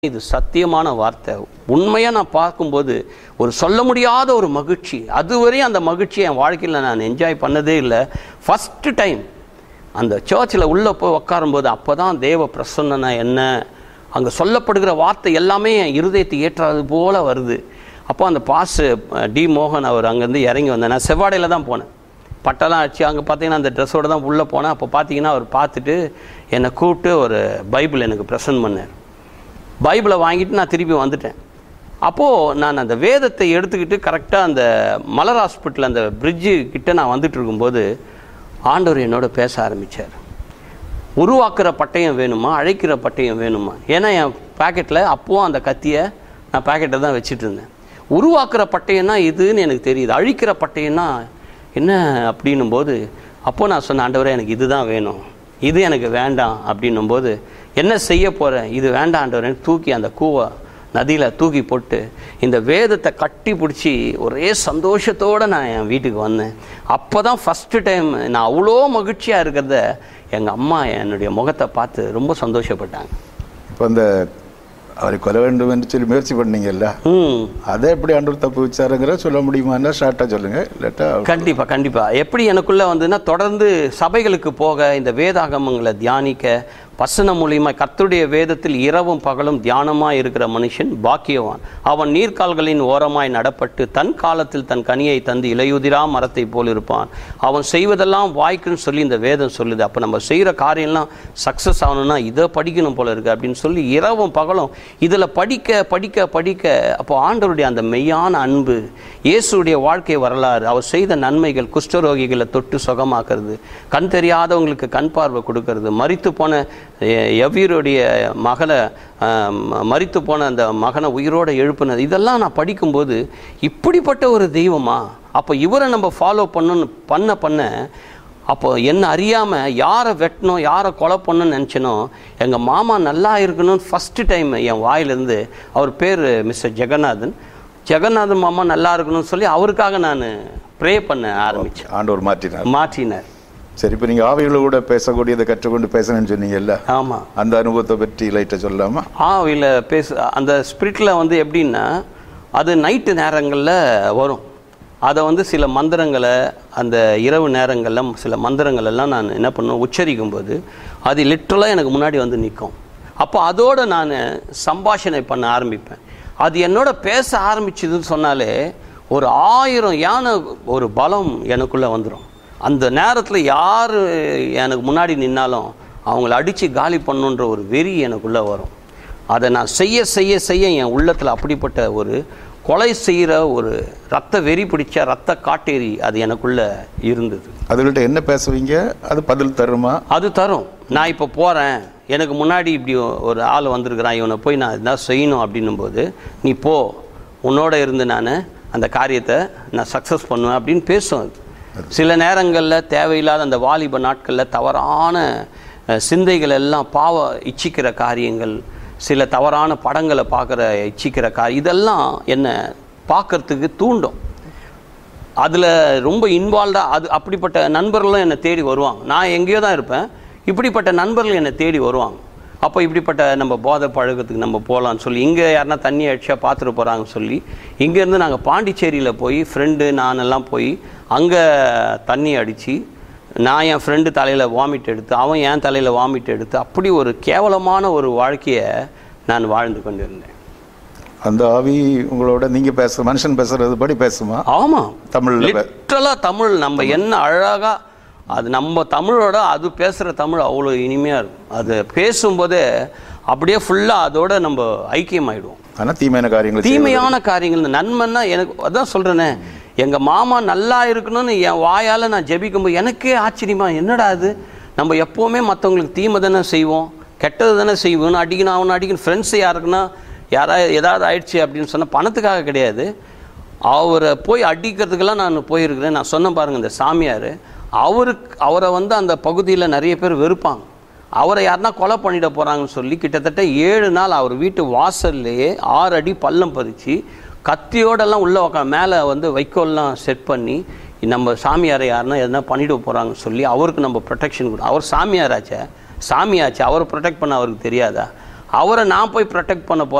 இது சத்தியமான வார்த்தை உண்மையாக நான் பார்க்கும்போது ஒரு சொல்ல முடியாத ஒரு மகிழ்ச்சி அதுவரையும் அந்த மகிழ்ச்சியை என் வாழ்க்கையில் நான் என்ஜாய் பண்ணதே இல்லை ஃபஸ்ட்டு டைம் அந்த சர்ச்சில் உள்ளே போய் உட்காரும்போது அப்போ தான் தேவ பிரசன்னா என்ன அங்கே சொல்லப்படுகிற வார்த்தை எல்லாமே என் இருதயத்தை ஏற்றாது போல் வருது அப்போ அந்த பாஸ் டி மோகன் அவர் அங்கேருந்து இறங்கி வந்தேன் நான் செவ்வாடையில் தான் போனேன் பட்டெல்லாம் அடிச்சு அங்கே பார்த்தீங்கன்னா அந்த ட்ரெஸ்ஸோடு தான் உள்ளே போனேன் அப்போ பார்த்தீங்கன்னா அவர் பார்த்துட்டு என்னை கூப்பிட்டு ஒரு பைபிள் எனக்கு ப்ரெசன்ட் பண்ணார் பைபிளை வாங்கிட்டு நான் திருப்பி வந்துட்டேன் அப்போது நான் அந்த வேதத்தை எடுத்துக்கிட்டு கரெக்டாக அந்த மலர் ஹாஸ்பிட்டல் அந்த பிரிட்ஜு கிட்ட நான் வந்துட்டு இருக்கும்போது ஆண்டவர் என்னோட பேச ஆரம்பித்தார் உருவாக்குற பட்டயம் வேணுமா அழைக்கிற பட்டயம் வேணுமா ஏன்னா என் பாக்கெட்டில் அப்போவும் அந்த கத்தியை நான் பாக்கெட்டை தான் வச்சுட்டு இருந்தேன் உருவாக்குற பட்டயம்னா இதுன்னு எனக்கு தெரியுது அழிக்கிற பட்டயம்னா என்ன அப்படின்னும் போது அப்போ நான் சொன்ன ஆண்டவரே எனக்கு இதுதான் வேணும் இது எனக்கு வேண்டாம் அப்படின்னும் போது என்ன செய்ய போகிறேன் இது வேண்டாம் ஆண்டவரேன்னு தூக்கி அந்த கூவை நதியில் தூக்கி போட்டு இந்த வேதத்தை கட்டி பிடிச்சி ஒரே சந்தோஷத்தோடு நான் என் வீட்டுக்கு வந்தேன் அப்போ தான் ஃபஸ்ட்டு டைம் நான் அவ்வளோ மகிழ்ச்சியாக இருக்கிறத எங்கள் அம்மா என்னுடைய முகத்தை பார்த்து ரொம்ப சந்தோஷப்பட்டாங்க இப்போ அந்த அவரை கொலை வேண்டும் என்று சொல்லி முயற்சி பண்ணீங்கல்ல ம் அதை எப்படி ஆண்டவர் தப்பு வச்சாருங்கிற சொல்ல முடியுமான்னா ஷார்ட்டாக சொல்லுங்க இல்லாட்டா கண்டிப்பா கண்டிப்பா எப்படி எனக்குள்ள வந்துன்னா தொடர்ந்து சபைகளுக்கு போக இந்த வேதாகமங்களை தியானிக்க வசனம் மூலியமா கர்த்தருடைய வேதத்தில் இரவும் பகலும் தியானமாய் இருக்கிற மனுஷன் பாக்கியவான் அவன் நீர்க்கால்களின் ஓரமாய் நடப்பட்டு தன் காலத்தில் தன் கனியை தந்து இலையுதிரா மரத்தை போல் இருப்பான் அவன் செய்வதெல்லாம் வாய்க்குன்னு சொல்லி இந்த வேதம் சொல்லுது அப்போ நம்ம செய்கிற காரியம்லாம் சக்ஸஸ் ஆகணும்னா இதை படிக்கணும் போல இருக்கு அப்படின்னு சொல்லி இரவும் பகலும் இதில் படிக்க படிக்க படிக்க அப்போ ஆண்டவருடைய அந்த மெய்யான அன்பு இயேசுடைய வாழ்க்கை வரலாறு அவர் செய்த நன்மைகள் குஷ்டரோகிகளை தொட்டு சுகமாக்குறது கண் தெரியாதவங்களுக்கு கண் பார்வை கொடுக்கறது மரித்து போன எ- எவ்வீருடைய மகளை ஆம், மரித்து போன அந்த மகனை உயிரோடு எழுப்புனது இதெல்லாம் நான் படிக்கும்போது இப்படிப்பட்ட ஒரு தெய்வமா அப்போ இவரை நம்ம ஃபாலோ பண்ணணும் பண்ண பண்ண அப்போ என்ன அறியாமல் யாரை வெட்டணும் யாரை கொலை பண்ணணும்னு நினச்சனோ எங்கள் மாமா நல்லா இருக்கணும்னு ஃபஸ்ட்டு டைம் என் வாயிலிருந்து அவர் பேர் மிஸ்டர் ஜெகநாதன் ஜெகநாதன் மாமா நல்லா இருக்கணும்னு சொல்லி அவருக்காக நான் ப்ரே பண்ண ஆரம்பித்தேன் ஆண்டவர் மாற்றினார் மாற்றினார் சரி இப்போ நீங்கள் ஆவிகளோட பேசக்கூடியதை கற்றுக்கொண்டு பேசணும்னு சொன்னீங்கல்ல ஆமாம் அந்த அனுபவத்தை பற்றி லைட்டாக சொல்லாமா ஆவியில் பேச அந்த ஸ்பிரிட்டில் வந்து எப்படின்னா அது நைட்டு நேரங்களில் வரும் அதை வந்து சில மந்திரங்களை அந்த இரவு நேரங்களில் சில மந்திரங்கள் எல்லாம் நான் என்ன பண்ணுவேன் உச்சரிக்கும் போது அது லிட்ரலாக எனக்கு முன்னாடி வந்து நிற்கும் அப்போ அதோடு நான் சம்பாஷணை பண்ண ஆரம்பிப்பேன் அது என்னோட பேச ஆரம்பிச்சதுன்னு சொன்னாலே ஒரு ஆயிரம் யானை ஒரு பலம் எனக்குள்ளே வந்துடும் அந்த நேரத்தில் யார் எனக்கு முன்னாடி நின்னாலும் அவங்கள அடித்து காலி பண்ணுன்ற ஒரு வெறி எனக்குள்ளே வரும் அதை நான் செய்ய செய்ய செய்ய என் உள்ளத்தில் அப்படிப்பட்ட ஒரு கொலை செய்கிற ஒரு ரத்த வெறி பிடிச்ச ரத்த காட்டேரி அது எனக்குள்ளே இருந்தது அதுகள்ட்ட என்ன பேசுவீங்க அது பதில் தருமா அது தரும் நான் இப்போ போகிறேன் எனக்கு முன்னாடி இப்படி ஒரு ஆள் வந்திருக்கிறான் இவனை போய் நான் இதான் செய்யணும் அப்படின்னும்போது நீ போ உன்னோட இருந்து நான் அந்த காரியத்தை நான் சக்ஸஸ் பண்ணுவேன் அப்படின்னு பேசும் அது சில நேரங்களில் தேவையில்லாத அந்த வாலிப நாட்களில் தவறான அஹ், சிந்தைகள் எல்லாம் பாவ இச்சிக்கிற காரியங்கள் சில தவறான படங்களை பார்க்குற இச்சிக்கிற காரியம் இதெல்லாம் என்னை பார்க்கறதுக்கு தூண்டும் அதில் ரொம்ப இன்வால்வ்டாக அது அப்படிப்பட்ட நண்பர்களும் என்னை தேடி வருவாங்க நான் எங்கேயோ தான் இருப்பேன் இப்படிப்பட்ட நண்பர்கள் என்னை தேடி வருவாங்க அப்போ இப்படிப்பட்ட நம்ம போதை பழக்கத்துக்கு நம்ம போகலான்னு சொல்லி இங்கே யாருன்னா தண்ணி அடிச்சா பார்த்துட்டு போகிறாங்கன்னு சொல்லி இங்கேருந்து நாங்கள் பாண்டிச்சேரியில் போய் ஃப்ரெண்டு நானெல்லாம் போய் அங்கே தண்ணி அடித்து நான் என் ஃப்ரெண்டு தலையில் வாமிட் எடுத்து அவன் என் தலையில் வாமிட் எடுத்து அப்படி ஒரு கேவலமான ஒரு வாழ்க்கையை நான் வாழ்ந்து கொண்டிருந்தேன் அந்த ஆவி உங்களோட நீங்கள் பேச மனுஷன் பேசுறது படி பேசுமா ஆமாம் தமிழ்ல பே- லிட்டரலாக தமிழ் நம்ம என்ன அழகாக அது நம்ம தமிழோட அது பேசுகிற தமிழ் அவ்வளோ இனிமையாக இருக்கும் அது பேசும்போதே அப்படியே ஃபுல்லாக அதோட நம்ம ஐக்கியமாயிடுவோம் ஆனால் தீமையான காரியங்கள் செய்வது. தீமையான காரியங்கள் இந்த நன்மைன்னா எனக்கு அதான் சொல்கிறேனே எங்கள் மாமா நல்லா இருக்கணும்னு என் வாயால் நான் ஜெபிக்கும்போது எனக்கே ஆச்சரியமா என்னடா அது நம்ம எப்போவுமே மற்றவங்களுக்கு தீமை தானே செய்வோம் கெட்டது தானே செய்வோம் அடிக்கணும் அவனை அடிக்கணும் ஃப்ரெண்ட்ஸ் யாருக்குன்னா யாராவது ஏதாவது ஆயிடுச்சு அப்படின்னு சொன்னால் பணத்துக்காக கிடையாது அவரை போய் அடிக்கிறதுக்கெல்லாம் நான் போயிருக்கிறேன் நான் சொன்னேன் பாருங்க இந்த சாமியார் அவருக்கு அவரை வந்து அந்த பகுதியில் நிறைய பேர் வெறுப்பாங்க அவரை யாருன்னா கொலை பண்ணிட போகிறாங்கன்னு சொல்லி கிட்டத்தட்ட ஏழு நாள் அவர் வீட்டு வாசல்லையே ஆறு அடி பள்ளம் பறித்து கத்தியோடெல்லாம் உள்ளே உக்கா மேலே வந்து வைக்கோல்லாம் செட் பண்ணி நம்ம சாமியாரை யாருன்னா எதனா பண்ணிட போகிறாங்கன்னு சொல்லி அவருக்கு நம்ம ப்ரொடெக்ஷன் கொடு அவர் சாமியாராச்சே சாமியாச்சு அவரை ப்ரொடெக்ட் பண்ண அவருக்கு தெரியாதா அவரை நான் போய் ப்ரொடெக்ட் பண்ண போகிறேன்